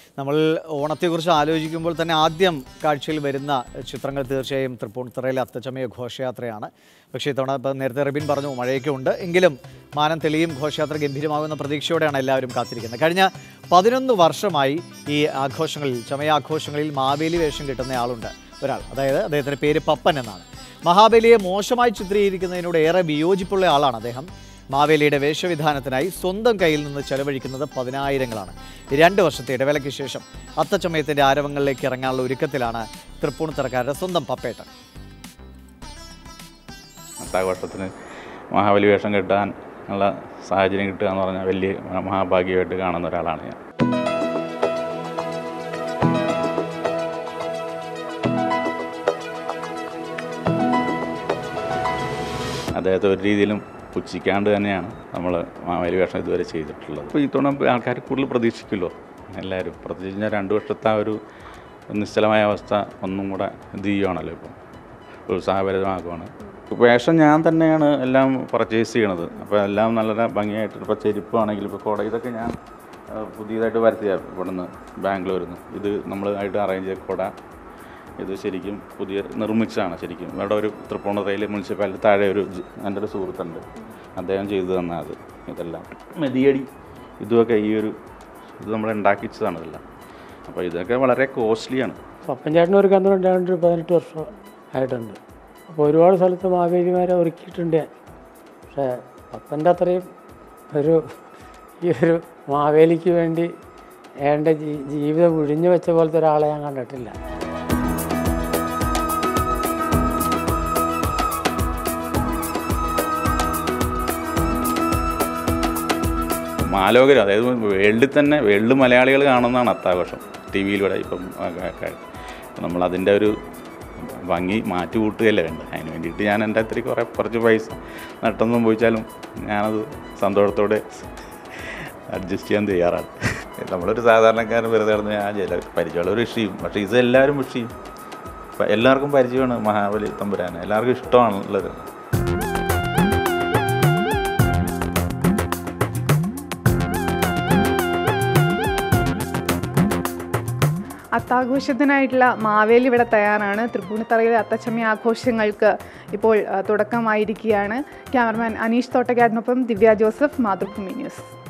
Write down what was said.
നമ്മൾ ഓണത്തെക്കുറിച്ച് ആലോചിക്കുമ്പോൾ തന്നെ ആദ്യം കാഴ്ചയിൽ വരുന്ന ചിത്രങ്ങൾ തീർച്ചയായും തൃപ്പൂണിത്തുറയിലെ അത്തച്ചമയ ഘോഷയാത്രയാണ് പക്ഷേ ഇത്തവണ ഇപ്പം നേരത്തെ റിബിൻ പറഞ്ഞു മഴയൊക്കെ ഉണ്ട് എങ്കിലും മാനം തെളിയും ഘോഷയാത്ര ഗംഭീരമാകുന്ന പ്രതീക്ഷയോടെയാണ് എല്ലാവരും കാത്തിരിക്കുന്നത് കഴിഞ്ഞ പതിനൊന്ന് വർഷമായി ഈ ആഘോഷങ്ങളിൽ ചമയാഘോഷങ്ങളിൽ മാവേലി വേഷം കിട്ടുന്ന ആളുണ്ട് ഒരാൾ അതായത് അദ്ദേഹത്തിൻ്റെ പേര് പപ്പൻ എന്നാണ് മഹാബലിയെ മോശമായി ചിത്രീകരിക്കുന്നതിനോട് ഏറെ വിയോജിപ്പുള്ള ആളാണ് അദ്ദേഹം മാവേലിയുടെ വേഷവിധാനത്തിനായി സ്വന്തം കയ്യിൽ നിന്ന് ചെലവഴിക്കുന്നത് പതിനായിരങ്ങളാണ് രണ്ട് വർഷത്തെ ഇടവേളയ്ക്ക് ശേഷം അത്തച്ചമയത്തിൻ്റെ ആരവങ്ങളിലേക്ക് ഇറങ്ങാനുള്ള ഒരുക്കത്തിലാണ് തൃപ്പൂണിത്തറക്കാരുടെ സ്വന്തം പപ്പേട്ടൻ അത്താഘോഷത്തിന് മഹാബലി വേഷം കിട്ടാൻ ഉള്ള സാഹചര്യം കിട്ടുക എന്ന് പറഞ്ഞാൽ വലിയ മഹാഭാഗ്യമായിട്ട് കാണുന്ന ഒരാളാണ് ഞാൻ അദ്ദേഹത്തെ ഒരു രീതിയിലും പുച്ഛിക്കാണ്ട് തന്നെയാണ് നമ്മൾ മാവേലി വേഷം ഇതുവരെ ചെയ്തിട്ടുള്ളത് അപ്പോൾ ഇത്തവണ ആൾക്കാർ കൂടുതൽ പ്രതീക്ഷിക്കുമല്ലോ എല്ലാവരും പ്രത്യേകിച്ച് ഞാൻ രണ്ട് വർഷത്തെ ആ ഒരു നിശ്ചലമായ അവസ്ഥ ഒന്നും കൂടെ ഇത് ചെയ്യുവാണല്ലോ ഇപ്പം ഉത്സാഹഭരിതമാക്കുവാണ് വേഷം ഞാൻ തന്നെയാണ് എല്ലാം പർച്ചേസ് ചെയ്യണത് അപ്പോൾ എല്ലാം നല്ല ഭംഗിയായിട്ട് ഇപ്പോൾ ചെരുപ്പാണെങ്കിൽ ഇപ്പോൾ കുട ഇതൊക്കെ ഞാൻ ആ, പുതിയതായിട്ട് വരുത്തിയ ഇവിടുന്ന് ബാംഗ്ലൂരിൽ നിന്ന് ഇത് നമ്മളായിട്ട് അറേഞ്ച് ചെയ്ത കുട ഇത് ശരിക്കും പുതിയ നിർമ്മിച്ചതാണ് ശരിക്കും ഇവിടെ ഒരു തൃപ്പൂണിത്തുറയിലെ മുനിസിപ്പാലിറ്റി താഴെ ഒരു ജ്- എൻ്റെ ഒരു സുഹൃത്തുണ്ട് അദ്ദേഹം ചെയ്തു തന്ന അത് ഇതെല്ലാം മെതിയടി ഇതുമൊക്കെ ഈ ഒരു ഇത് നമ്മൾ ഉണ്ടാക്കിച്ചതാണ് ഇതെല്ലാം അപ്പോൾ ഇതൊക്കെ വളരെ കോസ്റ്റ്ലിയാണ് പപ്പൻ ചേട്ടൻ ഒരു കന്ന് രണ്ടാണ്ട് പതിനെട്ട് വർഷം ആയിട്ടുണ്ട് അപ്പോൾ ഒരുപാട് സ്ഥലത്ത് മാവേലിമാരെ ഒരുക്കിയിട്ടുണ്ട് ഞാൻ പക്ഷേ പപ്പൻ്റെ അത്രയും ഒരു ഈ ഒരു മാവേലിക്ക് വേണ്ടി വേണ്ട ജീ- ജീവിതം ഒഴിഞ്ഞു വെച്ച പോലത്തെ ഒരാളെ ഞാൻ കണ്ടിട്ടില്ല മാലോകർ അതായത് വേൾഡിൽ തന്നെ വേൾഡ് മലയാളികൾ കാണുന്നതാണ് അത്താഘോഷം ടി വിയിലൂടെ ഇപ്പം നമ്മൾ അതിൻ്റെ ഒരു ഭംഗി മാറ്റി കൂട്ടുകയല്ലേ വേണ്ട അതിന് വേണ്ടിയിട്ട് ഞാൻ എൻ്റെ അത്രയും കുറേ കുറച്ച് പൈസ നട്ടൊന്നും സംഭവിച്ചാലും ഞാനത് സന്തോഷത്തോടെ അഡ്ജസ്റ്റ് ചെയ്യാൻ തയ്യാറാണ് നമ്മളൊരു സാധാരണക്കാരൻ വെറുതെ നടന്ന് ഞാൻ ചില പരിചയമുള്ളവർ വിഷയും പക്ഷേ ഇത് എല്ലാവരും വിഷയും എല്ലാവർക്കും പരിചയമാണ് മഹാബലി തമ്പുരാൻ എല്ലാവർക്കും ഇഷ്ടമാണുള്ളത് അത്താഘോഷത്തിനായിട്ടുള്ള മാവേലി ഇവിടെ തയ്യാറാണ് തൃപ്പൂണിത്തറയിലെ അത്തച്ചമയ ആഘോഷങ്ങൾക്ക് ഇപ്പോൾ ആ, തുടക്കമായിരിക്കുകയാണ് ക്യാമറമാൻ അനീഷ് തോട്ടക്കാടിനൊപ്പം ദിവ്യ ജോസഫ് മാതൃഭൂമി ന്യൂസ്